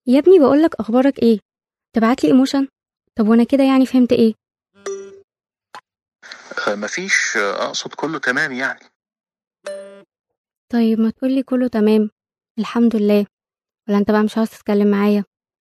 يا ابني بقولك اخبارك ايه تبعتلي ايموشن طب وانا كده يعني فهمت ايه آه، مفيش آه، اقصد كله تمام يعني طيب ما تقولي كله تمام الحمد لله ولا انت بقى مش عاوز تتكلم معايا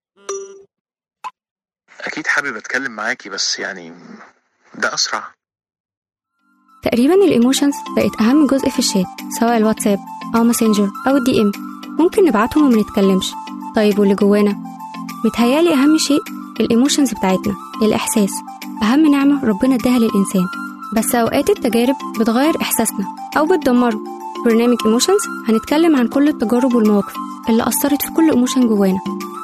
اكيد حابب اتكلم معاكي بس يعني ده اسرع تقريبا الايموشنز بقت اهم جزء في الشات سواء الواتساب او ماسنجر او الدي ام ممكن نبعتهم وما نتكلمش طيب واللي جوانا متهيالي اهم شيء الايموشنز بتاعتنا الاحساس اهم نعمه ربنا اداها للانسان بس اوقات التجارب بتغير احساسنا او بتدمره في برنامج ايموشنز هنتكلم عن كل التجارب والمواقف اللي اثرت في كل ايموشن جوانا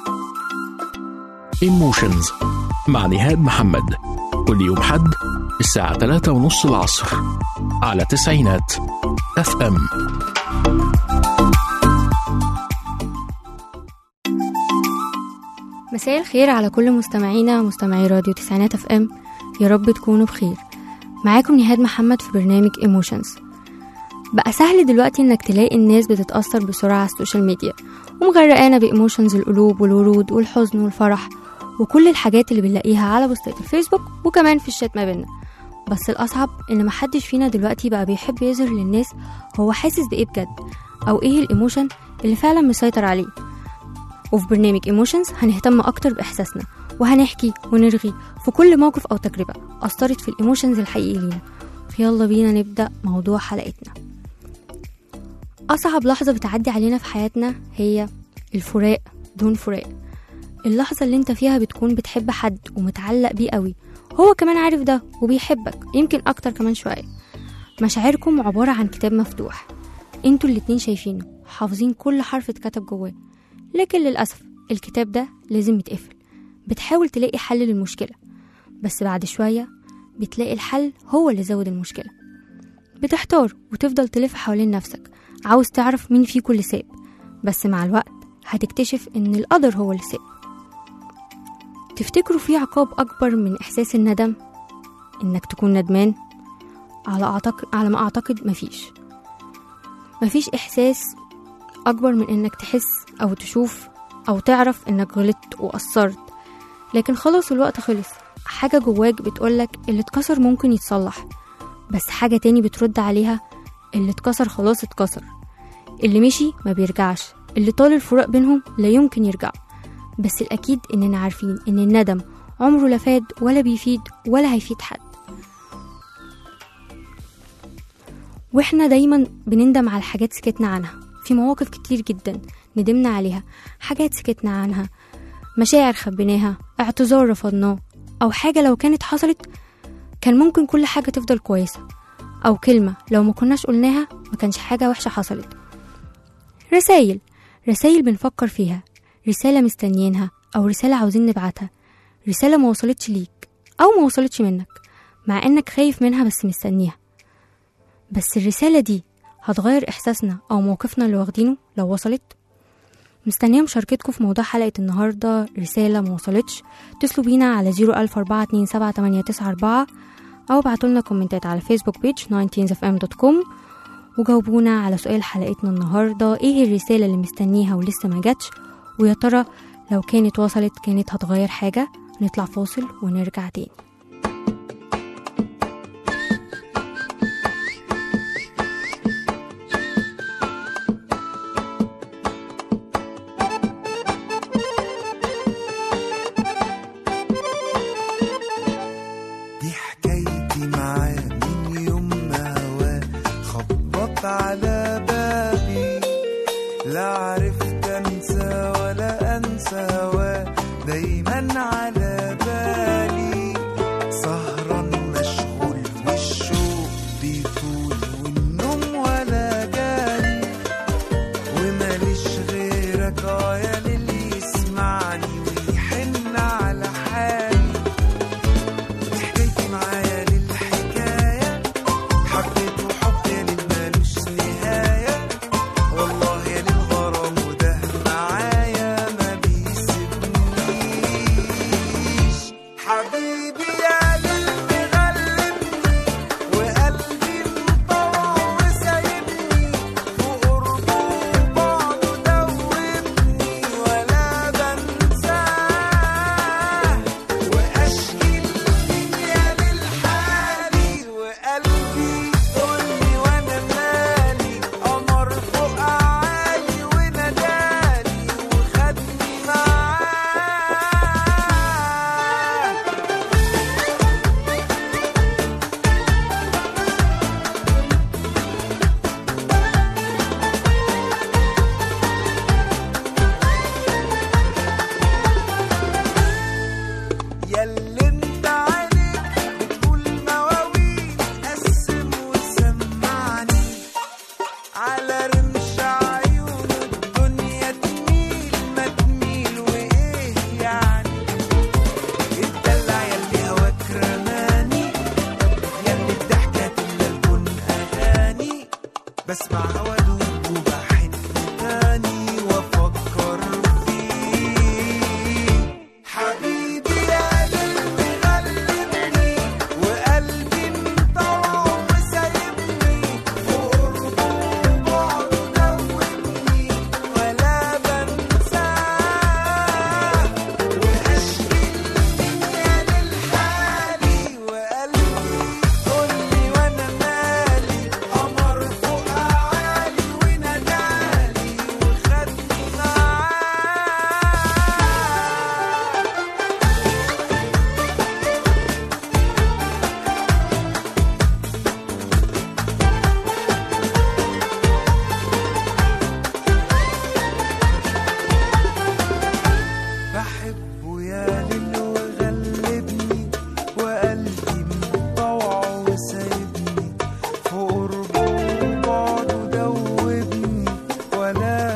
ايموشنز مع نهاد محمد كل يوم حد الساعة 3 ونص العصر على تسعينات اف ام مساء الخير على كل مستمعينا مستمعي راديو تسعينات اف ام يا رب تكونوا بخير معاكم نهاد محمد في برنامج ايموشنز بقى سهل دلوقتي انك تلاقي الناس بتتأثر بسرعة على السوشيال ميديا ومغرقانة بإيموشنز القلوب والورود والحزن والفرح وكل الحاجات اللي بنلاقيها على بوستات الفيسبوك وكمان في الشات ما بينا بس الأصعب إن محدش فينا دلوقتي بقى بيحب يظهر للناس هو حاسس بإيه بجد أو إيه الإيموشن اللي فعلا مسيطر عليه وفي برنامج ايموشنز هنهتم اكتر باحساسنا وهنحكي ونرغي في كل موقف او تجربه اثرت في الايموشنز الحقيقي لينا فيلا بينا نبدا موضوع حلقتنا اصعب لحظه بتعدي علينا في حياتنا هي الفراق دون فراق اللحظه اللي انت فيها بتكون بتحب حد ومتعلق بيه قوي هو كمان عارف ده وبيحبك يمكن اكتر كمان شويه مشاعركم عباره عن كتاب مفتوح انتوا الاتنين شايفينه حافظين كل حرف اتكتب جواه لكن للأسف الكتاب ده لازم يتقفل بتحاول تلاقي حل للمشكلة بس بعد شوية بتلاقي الحل هو اللي زود المشكلة بتحتار وتفضل تلف حوالين نفسك عاوز تعرف مين فيكم اللي ساب بس مع الوقت هتكتشف ان القدر هو اللي ساب تفتكروا في عقاب أكبر من إحساس الندم إنك تكون ندمان على أعتقد على ما أعتقد مفيش مفيش إحساس أكبر من إنك تحس أو تشوف أو تعرف إنك غلطت وقصرت لكن خلاص الوقت خلص حاجة جواك بتقولك اللي اتكسر ممكن يتصلح بس حاجة تاني بترد عليها اللي اتكسر خلاص اتكسر اللي مشي ما بيرجعش اللي طال الفراق بينهم لا يمكن يرجع بس الأكيد إننا عارفين إن الندم عمره لا فاد ولا بيفيد ولا هيفيد حد واحنا دايما بنندم على حاجات سكتنا عنها في مواقف كتير جدا ندمنا عليها حاجات سكتنا عنها مشاعر خبيناها اعتذار رفضناه او حاجة لو كانت حصلت كان ممكن كل حاجة تفضل كويسة او كلمة لو ما كناش قلناها ما كانش حاجة وحشة حصلت رسايل رسايل بنفكر فيها رسالة مستنيينها او رسالة عاوزين نبعتها رسالة ما وصلتش ليك او ما وصلتش منك مع انك خايف منها بس مستنيها بس الرسالة دي هتغير إحساسنا أو موقفنا اللي واخدينه لو وصلت مستنية مشاركتكم في موضوع حلقة النهاردة رسالة ما وصلتش اتصلوا بينا على زيرو ألف أربعة اتنين سبعة تمانية تسعة أربعة أو ابعتولنا كومنتات على فيسبوك بيج 19fm.com وجاوبونا على سؤال حلقتنا النهاردة ايه الرسالة اللي مستنيها ولسه ما جاتش ويا ترى لو كانت وصلت كانت هتغير حاجة نطلع فاصل ونرجع تاني دي حكايتي معاه من يوم ما هواه خبط على بابي لا عرفت انسى ولا انسى هواه دايما على بالي سهران مشغول والشوق بيطول والنوم ولا جالي وماليش غيرك اه يا اللي يسمعني ويحن على حالي حكايتي معايا للحكاية حبيته حب يا ليل مالوش نهاية والله يا للغرام وده معايا ما بيسيبنيش بسمع وادوب وبحن تاني وافكر فيه حبيبي يا قلبي غلبني وقلبي انطوى وسايبني وقربه وبعده دوبني ولا بنساه واشكي الدنيا للحالي وقلبي قولي وانا مالي قمر فوق عالي ونادالي وخدني معاه بحبه يا ليل وغلبني وقلبي مطوعه وسايبني في قربه وبعده دوبني ولا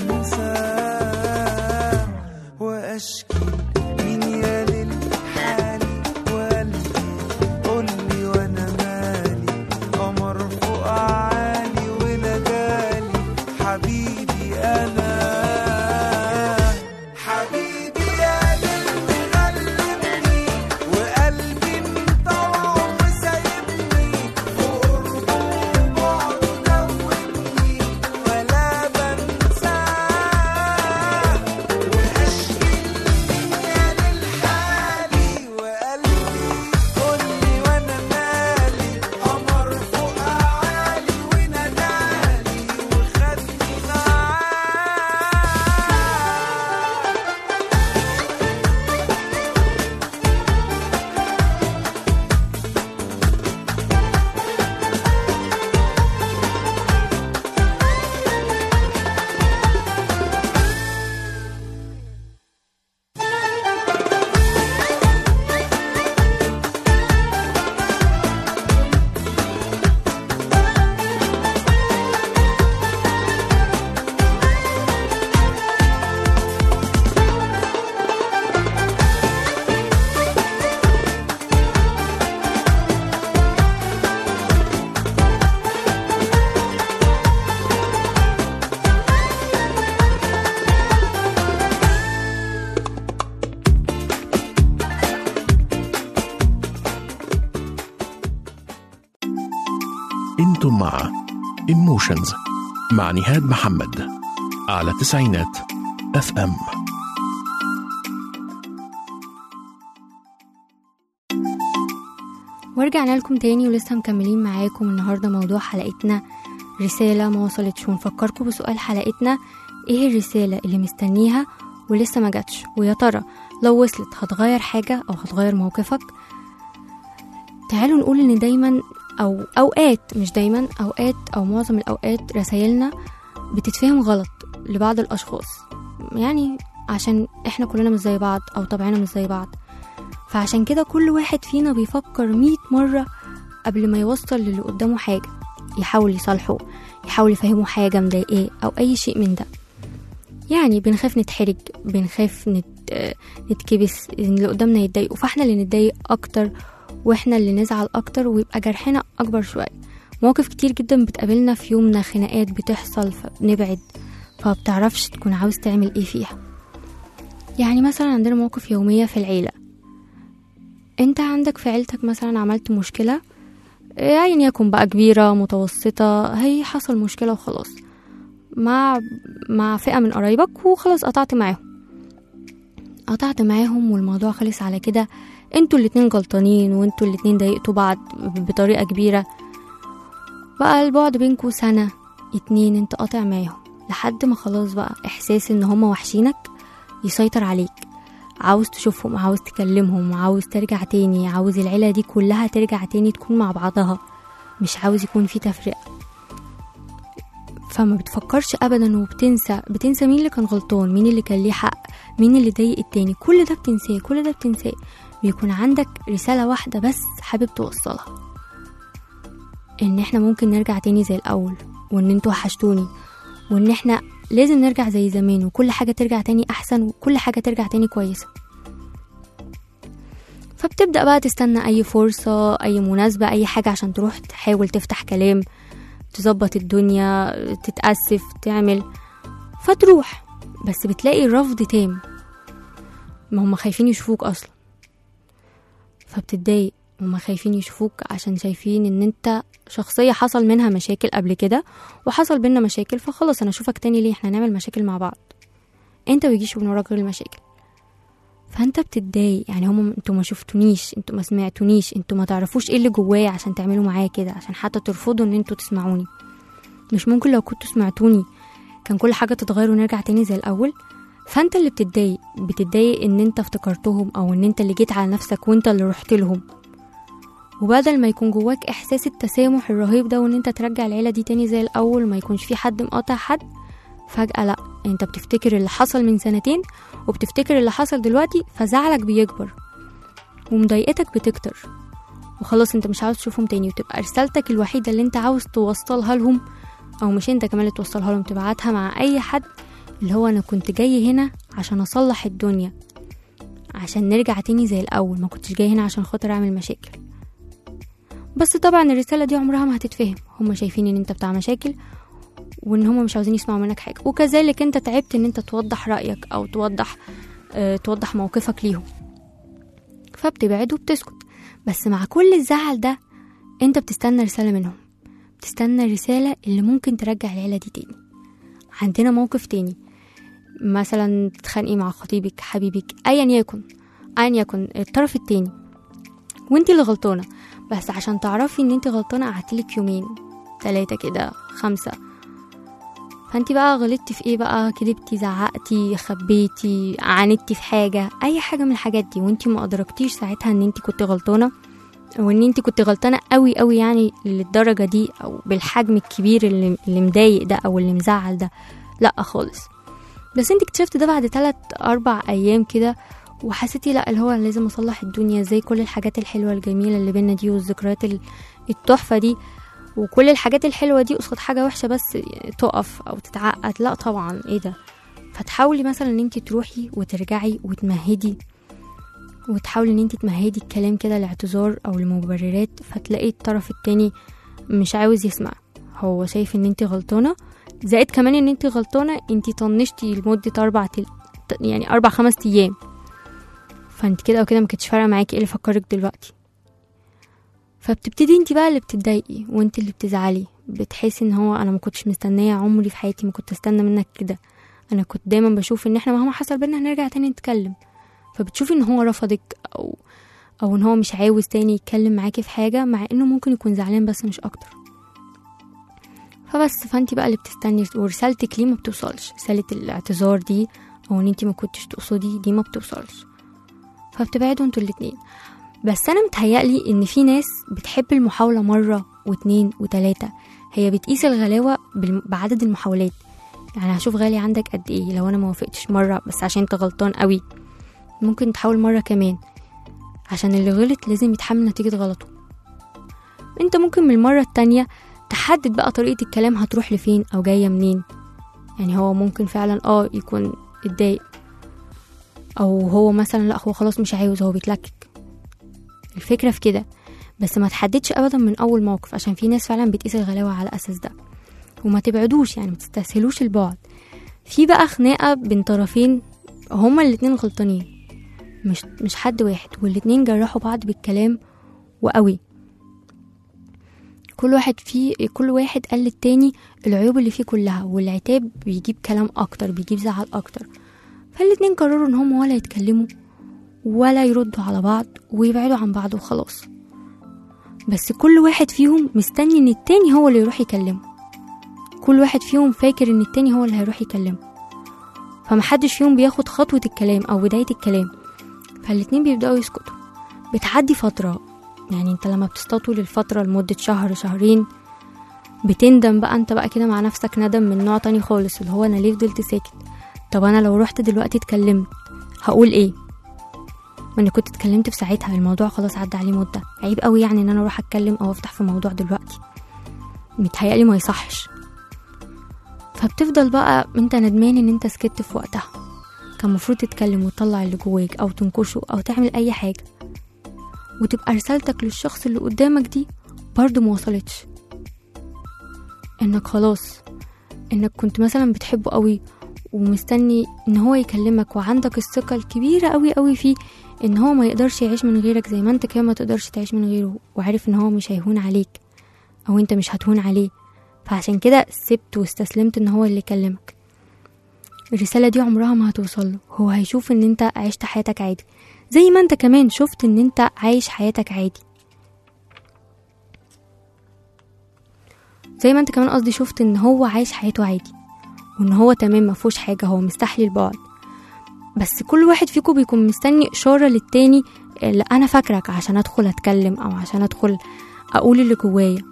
بنساه واشكي مين يا ليل حالي وقلبي قولي وانا مالي قمر فوق عالي ونادالي حبيبي انا حبيبي يا قلبي غلبني وقلبي انطوى وسايبني وقربه وبعده دوبني ولا بنساه واشكي الدنيا للحالي وقلبي قولي وانا مالي قمر فوق عالي ونادالي وخدني معاه انتم مع ايموشنز مع نهاد محمد على تسعينات اف ام ورجعنا لكم تاني ولسه مكملين معاكم النهارده موضوع حلقتنا رسالة ما وصلتش ونفكركم بسؤال حلقتنا ايه الرسالة اللي مستنيها ولسه ما جاتش ويا ترى لو وصلت هتغير حاجة او هتغير موقفك تعالوا نقول ان دايما او اوقات مش دايما اوقات او معظم الاوقات رسايلنا بتتفهم غلط لبعض الاشخاص يعني عشان احنا كلنا مش زي بعض او طبعنا مش زي بعض فعشان كده كل واحد فينا بيفكر مية مرة قبل ما يوصل للي قدامه حاجة يحاول يصالحه يحاول يفهمه حاجة مضايقاه أو أي شيء من ده يعني بنخاف نتحرج بنخاف نت... آه، نتكبس إن اللي قدامنا يتضايقوا فاحنا اللي نتضايق أكتر واحنا اللي نزعل أكتر ويبقى جرحنا أكبر شوية مواقف كتير جدا بتقابلنا في يومنا خناقات بتحصل فبنبعد فبتعرفش تكون عاوز تعمل ايه فيها يعني مثلا عندنا موقف يومية في العيلة انت عندك في عيلتك مثلا عملت مشكلة ايا يكن بقى كبيرة متوسطة هي حصل مشكلة وخلاص مع مع فئة من قرايبك وخلاص قطعت معاهم قطعت معاهم والموضوع خلص على كده انتوا الاتنين غلطانين وانتوا الاتنين ضايقتوا بعض بطريقة كبيرة بقى البعد بينكوا سنة اتنين انت قاطع معاهم لحد ما خلاص بقى احساس ان هما وحشينك يسيطر عليك عاوز تشوفهم عاوز تكلمهم عاوز ترجع تاني عاوز العيلة دي كلها ترجع تاني تكون مع بعضها مش عاوز يكون في تفرقة فما بتفكرش ابدا وبتنسى بتنسى مين اللي كان غلطان مين اللي كان ليه حق مين اللي ضايق التاني كل ده بتنساه كل ده بتنساه بيكون عندك رسالة واحدة بس حابب توصلها ان احنا ممكن نرجع تاني زي الاول وان انتوا وحشتوني وان احنا لازم نرجع زي زمان وكل حاجة ترجع تاني احسن وكل حاجة ترجع تاني كويسة فبتبدأ بقى تستنى اي فرصة اي مناسبة اي حاجة عشان تروح تحاول تفتح كلام تظبط الدنيا تتأسف تعمل فتروح بس بتلاقي الرفض تام ما هم خايفين يشوفوك اصلا فبتتضايق هما خايفين يشوفوك عشان شايفين ان انت شخصية حصل منها مشاكل قبل كده وحصل بينا مشاكل فخلاص انا اشوفك تاني ليه احنا نعمل مشاكل مع بعض انت بيجيش من وراك غير المشاكل فانت بتتضايق يعني هم انتوا ما شفتونيش انتوا ما سمعتونيش انتوا ما تعرفوش ايه اللي جوايا عشان تعملوا معايا كده عشان حتى ترفضوا ان انتوا تسمعوني مش ممكن لو كنتوا سمعتوني كان كل حاجة تتغير ونرجع تاني زي الأول فانت اللي بتتضايق بتتضايق ان انت افتكرتهم او ان انت اللي جيت على نفسك وانت اللي رحت لهم وبدل ما يكون جواك احساس التسامح الرهيب ده وان انت ترجع العيله دي تاني زي الاول ما يكونش في حد مقاطع حد فجاه لا انت بتفتكر اللي حصل من سنتين وبتفتكر اللي حصل دلوقتي فزعلك بيكبر ومضايقتك بتكتر وخلاص انت مش عاوز تشوفهم تاني وتبقى رسالتك الوحيده اللي انت عاوز توصلها لهم او مش انت كمان اللي توصلها لهم تبعتها مع اي حد اللي هو انا كنت جاي هنا عشان اصلح الدنيا عشان نرجع تاني زي الاول ما كنتش جاي هنا عشان خاطر اعمل مشاكل بس طبعا الرساله دي عمرها ما هتتفهم هما شايفين ان انت بتاع مشاكل وان هما مش عاوزين يسمعوا منك حاجه وكذلك انت تعبت ان انت توضح رايك او توضح اه توضح موقفك ليهم فبتبعد وبتسكت بس مع كل الزعل ده انت بتستنى رساله منهم بتستنى الرساله اللي ممكن ترجع العيله دي تاني عندنا موقف تاني مثلا تتخانقي مع خطيبك حبيبك ايا يكن ايا يكن الطرف التاني وانت اللي غلطانه بس عشان تعرفي ان انت غلطانه قعدتلك يومين تلاتة كده خمسة فانت بقى غلطتي في ايه بقى كدبتي زعقتي خبيتي عاندتي في حاجة اي حاجة من الحاجات دي وانت ما ادركتيش ساعتها ان انت كنت غلطانة او ان انت كنت غلطانة قوي قوي يعني للدرجة دي او بالحجم الكبير اللي, اللي مضايق ده او اللي مزعل ده لا خالص بس انت اكتشفت ده بعد تلات اربع ايام كده وحسيتي لا اللي هو أنا لازم اصلح الدنيا زي كل الحاجات الحلوه الجميله اللي بينا دي والذكريات ال- التحفه دي وكل الحاجات الحلوه دي قصاد حاجه وحشه بس تقف او تتعقد لا طبعا ايه ده فتحاولي مثلا ان انت تروحي وترجعي وتمهدي وتحاولي ان انت تمهدي الكلام كده لاعتذار او لمبررات فتلاقي الطرف التاني مش عاوز يسمع هو شايف ان انت غلطانه زائد كمان ان انت غلطانه انت طنشتي لمده اربع تل... يعني اربع خمس ايام فانت كده او كده ما كانتش فارقه معاكي ايه اللي فكرك دلوقتي فبتبتدي انت بقى اللي بتتضايقي وانت اللي بتزعلي بتحسي ان هو انا ما كنتش مستنيه عمري في حياتي ما كنت استنى منك كده انا كنت دايما بشوف ان احنا مهما حصل بينا هنرجع تاني نتكلم فبتشوفي ان هو رفضك او او ان هو مش عاوز تاني يتكلم معاكي في حاجه مع انه ممكن يكون زعلان بس مش اكتر فبس فانت بقى اللي بتستني ورسالتك ليه ما بتوصلش رساله الاعتذار دي او ان انت ما كنتش تقصدي دي ما بتوصلش فبتبعدوا انتوا الاتنين بس انا متهيألي ان في ناس بتحب المحاولة مرة واتنين وتلاتة هي بتقيس الغلاوة بالم- بعدد المحاولات يعني هشوف غالي عندك قد ايه لو انا ما وافقتش مرة بس عشان انت غلطان قوي ممكن تحاول مرة كمان عشان اللي غلط لازم يتحمل نتيجة غلطه انت ممكن من المرة التانية تحدد بقى طريقة الكلام هتروح لفين او جاية منين يعني هو ممكن فعلا اه يكون اتضايق او هو مثلا لا هو خلاص مش عاوز هو بيتلكك الفكرة في كده بس ما تحددش ابدا من اول موقف عشان في ناس فعلا بتقيس الغلاوة على الاساس ده وما تبعدوش يعني ما تستسهلوش البعد في بقى خناقة بين طرفين هما الاتنين غلطانين مش مش حد واحد والاتنين جرحوا بعض بالكلام وقوي كل واحد فيه كل واحد قال للتاني العيوب اللي فيه كلها والعتاب بيجيب كلام اكتر بيجيب زعل اكتر فالاتنين قرروا ان هم ولا يتكلموا ولا يردوا على بعض ويبعدوا عن بعض وخلاص بس كل واحد فيهم مستني ان التاني هو اللي يروح يكلمه كل واحد فيهم فاكر ان التاني هو اللي هيروح يكلمه فمحدش فيهم بياخد خطوة الكلام او بداية الكلام فالاتنين بيبدأوا يسكتوا بتعدي فترة يعني انت لما بتستطول الفترة لمدة شهر شهرين بتندم بقى انت بقى كده مع نفسك ندم من نوع تاني خالص اللي هو انا ليه فضلت ساكت طب انا لو رحت دلوقتي اتكلمت هقول ايه ما انا كنت اتكلمت في ساعتها الموضوع خلاص عدى عليه مده عيب قوي يعني ان انا اروح اتكلم او افتح في موضوع دلوقتي متهيألي ما يصحش فبتفضل بقى انت ندمان ان انت سكت في وقتها كان المفروض تتكلم وتطلع اللي جواك او تنكشه او تعمل اي حاجه وتبقى رسالتك للشخص اللي قدامك دي برضه ما وصلتش انك خلاص انك كنت مثلا بتحبه قوي ومستني ان هو يكلمك وعندك الثقة الكبيرة قوي قوي فيه ان هو ما يقدرش يعيش من غيرك زي ما انت كمان ما تقدرش تعيش من غيره وعارف ان هو مش هيهون عليك او انت مش هتهون عليه فعشان كده سبت واستسلمت ان هو اللي يكلمك الرسالة دي عمرها ما هتوصل له هو هيشوف ان انت عشت حياتك عادي زي ما انت كمان شفت ان انت عايش حياتك عادي زي ما انت كمان قصدي شفت ان هو عايش حياته عادي وان هو تمام مفهوش حاجة هو مستحلي البعد بس كل واحد فيكم بيكون مستني إشارة للتاني اللي أنا فاكرك عشان أدخل أتكلم أو عشان أدخل أقول اللي جوايا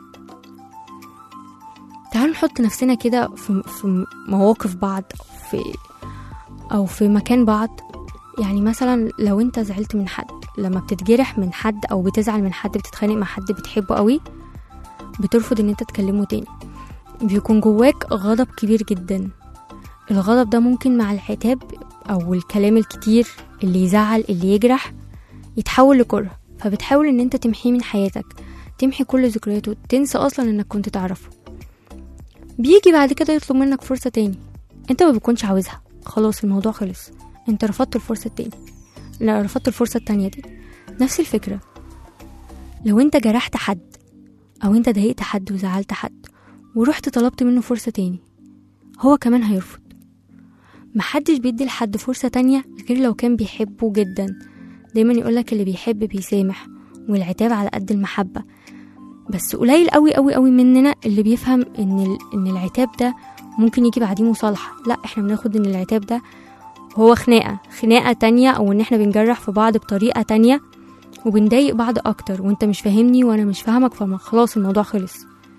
تعالوا نحط نفسنا كده في, في مواقف بعض أو في أو في مكان بعض يعني مثلا لو انت زعلت من حد لما بتتجرح من حد او بتزعل من حد بتتخانق مع حد بتحبه قوي بترفض ان انت تكلمه تاني بيكون جواك غضب كبير جدا الغضب ده ممكن مع العتاب او الكلام الكتير اللي يزعل اللي يجرح يتحول لكره فبتحاول ان انت تمحيه من حياتك تمحي كل ذكرياته تنسى اصلا انك كنت تعرفه بيجي بعد كده يطلب منك فرصة تاني انت ما بتكونش عاوزها خلاص الموضوع خلص انت رفضت الفرصة التاني لا رفضت الفرصة التانية دي نفس الفكرة لو انت جرحت حد او انت ضايقت حد وزعلت حد ورحت طلبت منه فرصة تاني هو كمان هيرفض محدش بيدي لحد فرصة تانية غير لو كان بيحبه جدا دايما يقولك اللي بيحب بيسامح والعتاب على قد المحبة بس قليل قوي قوي قوي مننا اللي بيفهم ان ال- ان العتاب ده ممكن يجي بعديه مصالحة لا احنا بناخد ان العتاب ده هو خناقة خناقة تانية او ان احنا بنجرح في بعض بطريقة تانية وبنضايق بعض اكتر وانت مش فاهمني وانا مش فاهمك فما خلاص الموضوع خلص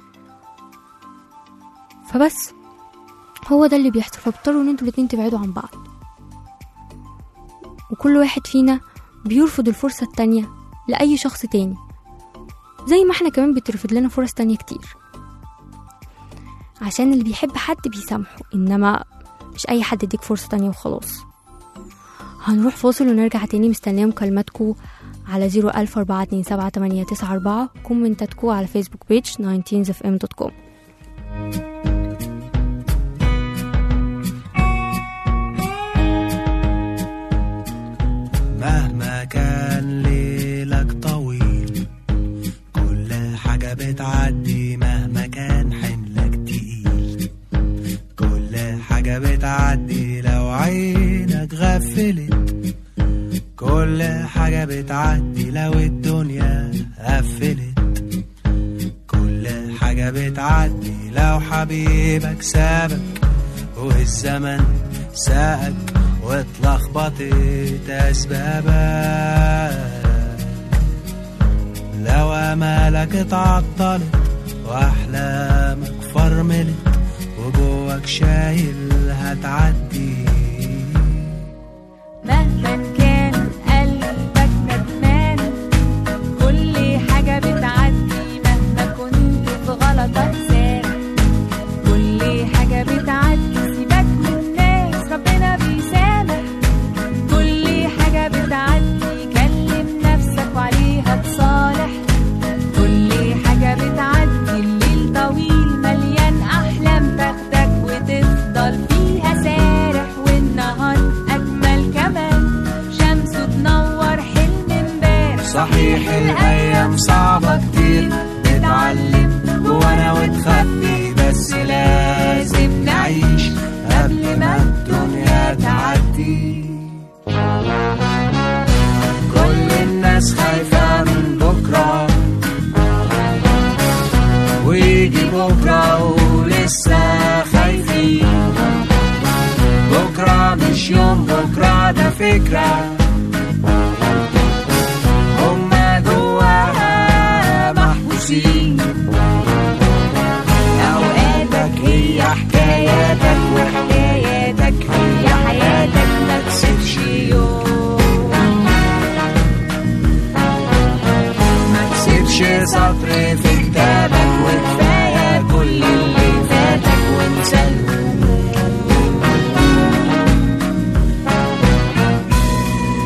فبس هو ده اللي بيحصل فبتضطروا ان انتوا الاتنين تبعدوا عن بعض وكل واحد فينا بيرفض الفرصة التانية لأي شخص تاني زي ما احنا كمان بترفض لنا فرص تانية كتير عشان اللي بيحب حد بيسامحه انما مش اي حد يديك فرصة تانية وخلاص هنروح فاصل ونرجع تاني مستنية مكالماتكو على زيرو ألف أربعة اتنين سبعة تمانية تسعة أربعة كومنتاتكو على فيسبوك بيج 19fm.com مهما كان ليلك طويل كل حاجة بتعدي مهما كان حملك تقيل كل حاجة بتعدي لو عينك غفلت كل حاجة بتعدي لو الدنيا قفلت كل حاجة بتعدي لو حبيبك سابك والزمن ساقك واتلخبطت أسبابك لو أمالك اتعطلت وأحلامك فرملت وجواك شايل هتعدي مهما كان قلبك ندمان كل حاجة بتعدي مهما كنت في غلطك سامح كل حاجة بتعدي سيبك من الناس ربنا بيسامح كل حاجة بتعدي كلم نفسك وعليها تصالح كل حاجة بتعدي الليل طويل مليان أحلام تاخدك وتفضل فيها سارح والنهار أجمل كمان شمسه تنور حلم امبارح صحيح الأيام صعبة كتير نتعلم جوانا وتخبي بس لازم نعيش قبل ما الدنيا تعدي كل الناس خايفة من بكرة ويجي بكرة ولسه خايفين بكرة مش يوم بكرة ده فكرة هما جواها محبوسين أوقاتك هي حكاياتك وحكاياتك هي حياتك ما تسيبش يوم ما تسيبش سطر في كتابك وكفاية كل اللي فاتك وانسى الهموم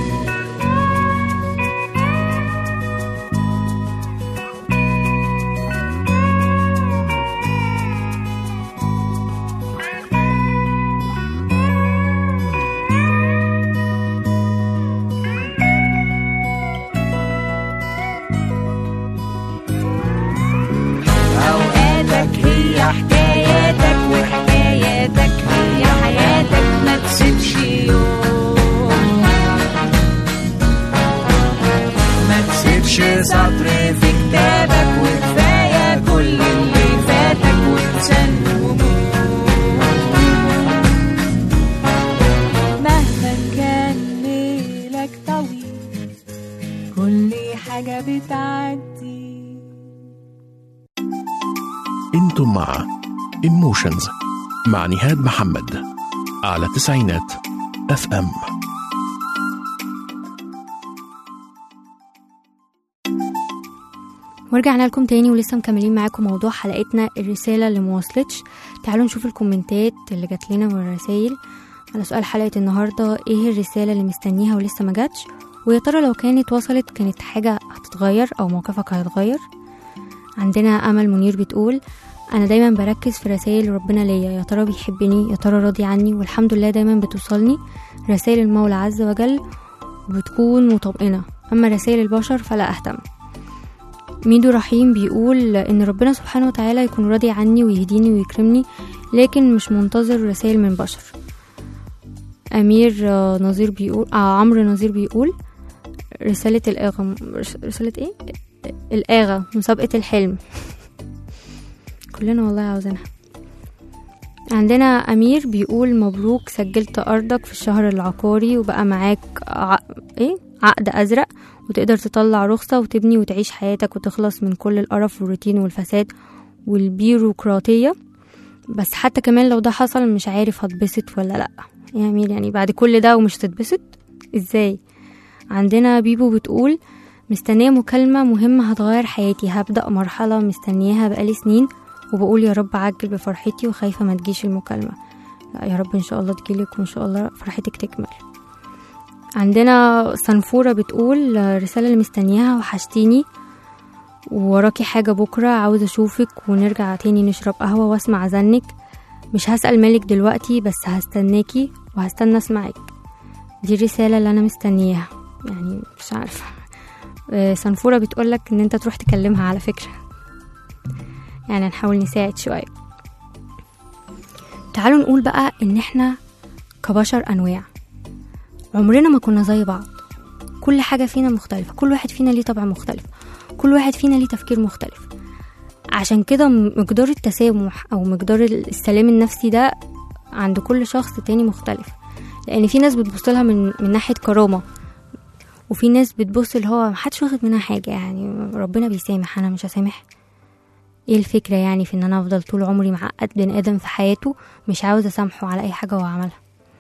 ايموشنز مع نهاد محمد على تسعينات اف ام ورجعنا لكم تاني ولسه مكملين معاكم موضوع حلقتنا الرسالة اللي موصلتش تعالوا نشوف الكومنتات اللي جات لنا والرسايل على سؤال حلقة النهاردة ايه الرسالة اللي مستنيها ولسه ما جاتش ويا ترى لو كانت وصلت كانت حاجة هتتغير أو موقفك هيتغير عندنا أمل منير بتقول أنا دايما بركز في رسائل ربنا ليا يا ترى بيحبني يا ترى راضي عني والحمد لله دايما بتوصلني رسائل المولى عز وجل وبتكون مطمئنة أما رسائل البشر فلا أهتم ميدو رحيم بيقول ان ربنا سبحانه وتعالى يكون راضي عني ويهديني ويكرمني لكن مش منتظر رسائل من بشر امير آه، نظير بيقول آه عمرو نظير بيقول رسالة الآغا رس- رسالة ايه الآغا مسابقة الحلم كلنا والله عاوزينها عندنا أمير بيقول مبروك سجلت أرضك في الشهر العقاري وبقى معاك ع... ايه عقد أزرق وتقدر تطلع رخصة وتبني وتعيش حياتك وتخلص من كل القرف والروتين والفساد والبيروقراطية بس حتى كمان لو ده حصل مش عارف هتبسط ولا لأ يا أمير يعني بعد كل ده ومش تتبسط ازاي عندنا بيبو بتقول مستنية مكالمة مهمة هتغير حياتي هبدأ مرحلة مستنياها بقالي سنين وبقول يا رب عجل بفرحتي وخايفة ما تجيش المكالمة لا يا رب إن شاء الله تجيلك وإن شاء الله فرحتك تكمل عندنا صنفورة بتقول رسالة اللي مستنياها وحشتيني ووراكي حاجة بكرة عاوز أشوفك ونرجع تاني نشرب قهوة واسمع زنك مش هسأل مالك دلوقتي بس هستناكي وهستنى اسمعك دي الرسالة اللي أنا مستنياها يعني مش عارفة آه، صنفورة بتقولك إن أنت تروح تكلمها على فكرة يعني هنحاول نساعد شوية تعالوا نقول بقى إن إحنا كبشر أنواع عمرنا ما كنا زي بعض كل حاجة فينا مختلفة كل واحد فينا ليه طبع مختلف كل واحد فينا ليه تفكير مختلف عشان كده مقدار التسامح أو مقدار السلام النفسي ده عند كل شخص تاني مختلف لأن في ناس بتبص لها من, من ناحية كرامة وفي ناس بتبص اللي هو محدش واخد منها حاجة يعني ربنا بيسامح أنا مش هسامح ايه الفكرة يعني في ان انا افضل طول عمري معقد بني ادم في حياته مش عاوز اسامحه على اي حاجة هو عملها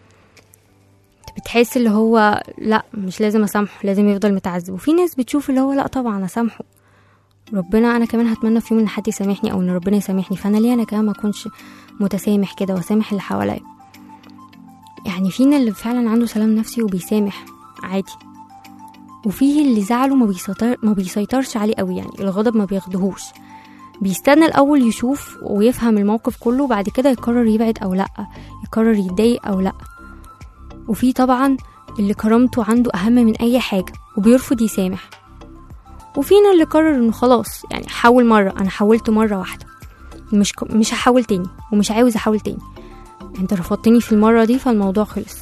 بتحس اللي هو لا مش لازم اسامحه لازم يفضل متعذب وفي ناس بتشوف اللي هو لا طبعا اسامحه ربنا انا كمان هتمنى في يوم ان حد يسامحني او ان ربنا يسامحني فانا ليه انا كمان ما اكونش متسامح كده واسامح اللي حواليا يعني فينا اللي فعلا عنده سلام نفسي وبيسامح عادي وفيه اللي زعله ما بيسيطر ما بيسيطرش عليه قوي يعني الغضب ما بياخدهوش بيستنى الاول يشوف ويفهم الموقف كله وبعد كده يقرر يبعد او لا يقرر يتضايق او لا وفي طبعا اللي كرامته عنده اهم من اي حاجه وبيرفض يسامح وفينا اللي قرر انه خلاص يعني حاول مره انا حاولت مره واحده مش ك... مش هحاول تاني ومش عاوز احاول تاني انت رفضتني في المره دي فالموضوع خلص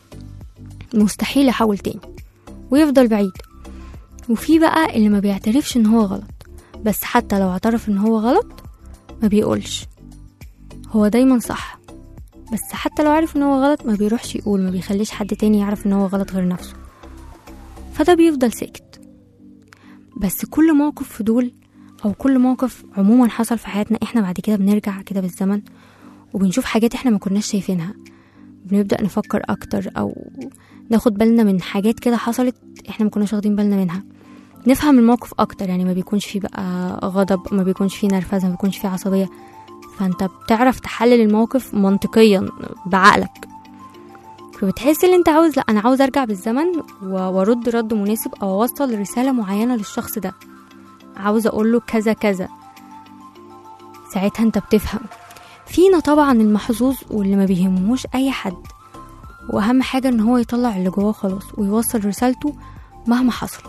مستحيل احاول تاني ويفضل بعيد وفي بقى اللي ما بيعترفش ان هو غلط بس حتى لو اعترف ان هو غلط ما بيقولش هو دايما صح بس حتى لو عارف ان هو غلط ما بيروحش يقول ما بيخليش حد تاني يعرف ان هو غلط غير نفسه فده بيفضل ساكت بس كل موقف في دول او كل موقف عموما حصل في حياتنا احنا بعد كده بنرجع كده بالزمن وبنشوف حاجات احنا ما كناش شايفينها بنبدأ نفكر اكتر او ناخد بالنا من حاجات كده حصلت احنا ما كناش واخدين بالنا منها نفهم الموقف اكتر يعني ما بيكونش فيه بقى غضب ما بيكونش فيه نرفزه ما بيكونش فيه عصبيه فانت بتعرف تحلل الموقف منطقيا بعقلك فبتحس ان انت عاوز لا انا عاوز ارجع بالزمن و- وارد رد مناسب او اوصل رساله معينه للشخص ده عاوز اقول له كذا كذا ساعتها انت بتفهم فينا طبعا المحظوظ واللي ما بيهمهوش اي حد واهم حاجه ان هو يطلع اللي جواه خلاص ويوصل رسالته مهما حصل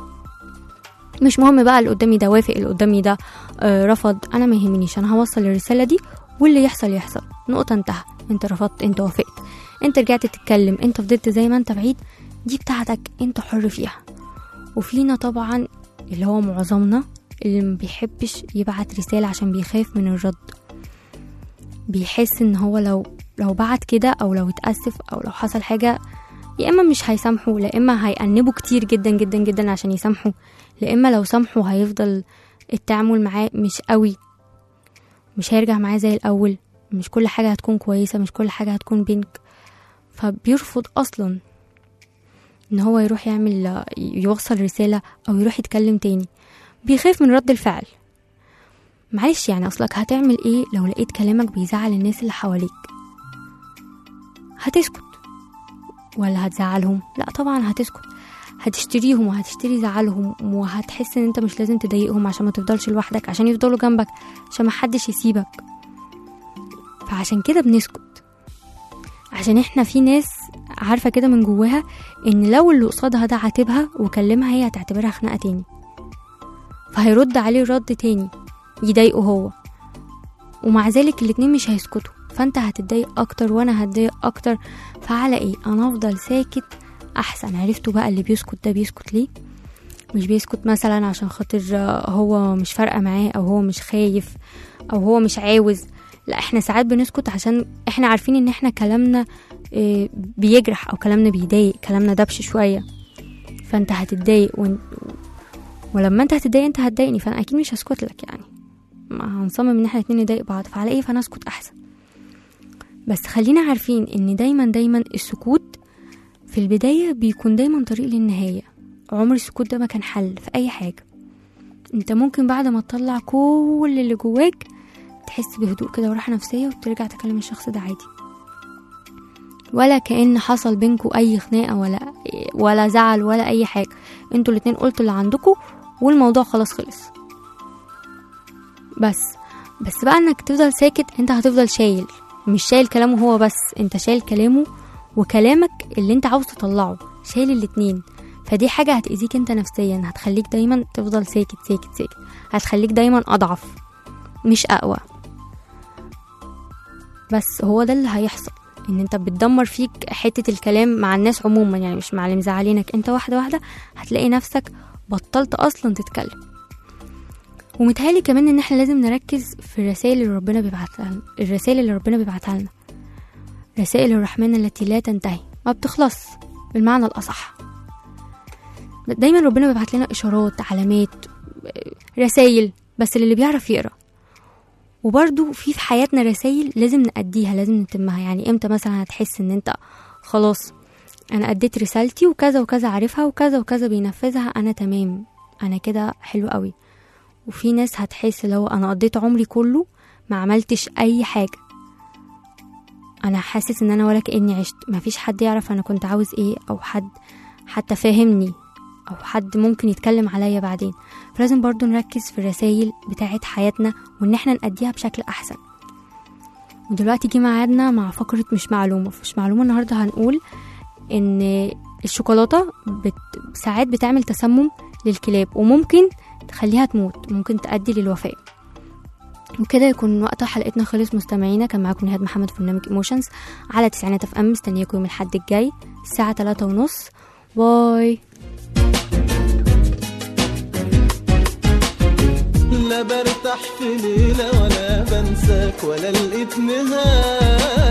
مش مهم بقى اللي قدامي ده وافق اللي قدامي ده آه رفض انا ما يهمنيش انا هوصل الرساله دي واللي يحصل يحصل نقطه انتهى انت رفضت انت وافقت انت رجعت تتكلم انت فضلت زي ما انت بعيد دي بتاعتك انت حر فيها وفينا طبعا اللي هو معظمنا اللي ما بيحبش يبعت رسالة عشان بيخاف من الرد بيحس ان هو لو لو بعت كده او لو اتأسف او لو حصل حاجة يا اما مش هيسامحوا لا اما هيأنبوا كتير جدا جدا جدا عشان يسامحوا لا اما لو سامحوا هيفضل التعامل معاه مش قوي مش هيرجع معاه زي الاول مش كل حاجة هتكون كويسة مش كل حاجة هتكون بينك فبيرفض أصلا إن هو يروح يعمل يوصل رسالة أو يروح يتكلم تاني بيخاف من رد الفعل معلش يعني أصلك هتعمل إيه لو لقيت كلامك بيزعل الناس اللي حواليك هتسكت ولا هتزعلهم لا طبعا هتسكت هتشتريهم وهتشتري زعلهم وهتحس ان انت مش لازم تضايقهم عشان ما تفضلش لوحدك عشان يفضلوا جنبك عشان ما حدش يسيبك فعشان كده بنسكت عشان احنا في ناس عارفة كده من جواها ان لو اللي قصادها ده عاتبها وكلمها هي هتعتبرها خناقة تاني فهيرد عليه رد تاني يضايقه هو ومع ذلك الاتنين مش هيسكتوا فانت هتتضايق اكتر وانا هتضايق اكتر فعلى ايه انا افضل ساكت احسن عرفتوا بقى اللي بيسكت ده بيسكت ليه مش بيسكت مثلا عشان خاطر هو مش فارقه معاه او هو مش خايف او هو مش عاوز لا احنا ساعات بنسكت عشان احنا عارفين ان احنا كلامنا اه، بيجرح او كلامنا بيضايق كلامنا دبش شويه فانت هتتضايق وانت ولما انت هتتضايق انت هتضايقني فانا اكيد مش هسكت لك يعني ما هنصمم ان احنا الاتنين نضايق بعض فعلى ايه فانا اسكت احسن بس خلينا عارفين ان دايما دايما السكوت في البداية بيكون دايما طريق للنهاية عمر السكوت ده ما كان حل في أي حاجة انت ممكن بعد ما تطلع كل اللي جواك تحس بهدوء كده وراحة نفسية وترجع تكلم الشخص ده عادي ولا كأن حصل بينكوا أي خناقة ولا ولا زعل ولا أي حاجة انتوا الاتنين قلتوا اللي عندكوا والموضوع خلاص خلص بس بس بقى انك تفضل ساكت انت هتفضل شايل مش شايل كلامه هو بس انت شايل كلامه وكلامك اللي انت عاوز تطلعه شايل الاتنين فدي حاجة هتأذيك انت نفسيا هتخليك دايما تفضل ساكت ساكت ساكت هتخليك دايما أضعف مش أقوى بس هو ده اللي هيحصل ان انت بتدمر فيك حتة الكلام مع الناس عموما يعني مش مع اللي مزعلينك انت واحدة واحدة هتلاقي نفسك بطلت اصلا تتكلم ومتهيألي كمان ان احنا لازم نركز في الرسائل اللي ربنا بيبعتها لنا الرسائل اللي ربنا بيبعتها لنا رسائل الرحمن التي لا تنتهي ما بتخلص بالمعنى الأصح دايما ربنا بيبعت لنا إشارات علامات رسائل بس للي بيعرف يقرأ وبرضو في في حياتنا رسائل لازم نأديها لازم نتمها يعني امتى مثلا هتحس ان انت خلاص انا اديت رسالتي وكذا وكذا عارفها وكذا وكذا بينفذها انا تمام انا كده حلو قوي وفي ناس هتحس لو انا قضيت عمري كله ما عملتش اي حاجه انا حاسس ان انا ولا كاني عشت مفيش حد يعرف انا كنت عاوز ايه او حد حتى فاهمني او حد ممكن يتكلم عليا بعدين فلازم برضو نركز في الرسائل بتاعت حياتنا وان احنا نأديها بشكل احسن ودلوقتي جه ميعادنا مع فقرة مش معلومة مش معلومة النهاردة هنقول ان الشوكولاتة بت... ساعات بتعمل تسمم للكلاب وممكن تخليها تموت ممكن تؤدي للوفاة وكده يكون وقت حلقتنا خلص مستمعينا كان معاكم نهاد محمد في برنامج ايموشنز على تسعينات اف ام مستنياكم يوم الحد الجاي الساعة تلاتة ونص باي لا برتاح في ليلة ولا بنساك ولا لقيت نهاية